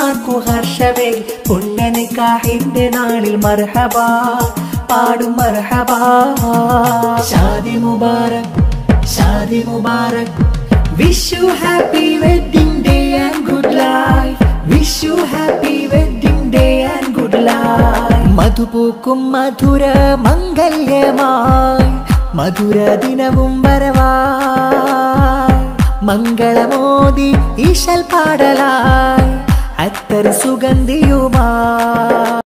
ജോഡിമാർക്കു ഹർഷവേ പുണ്യനിക്കാഹിന്റെ നാളിൽ മർഹബാ പാടും മർഹബാ ഷാദി മുബാറക് ഷാദി മുബാറക് wish you happy wedding day and good life wish you happy wedding day and good life മധുപൂക്കും മധുര മംഗല്യമായി മധുര ദിനവും വരവായി മംഗളമോദി ഈശൽ പാടലായി അത്തർ സുഗന്ധിയുമായി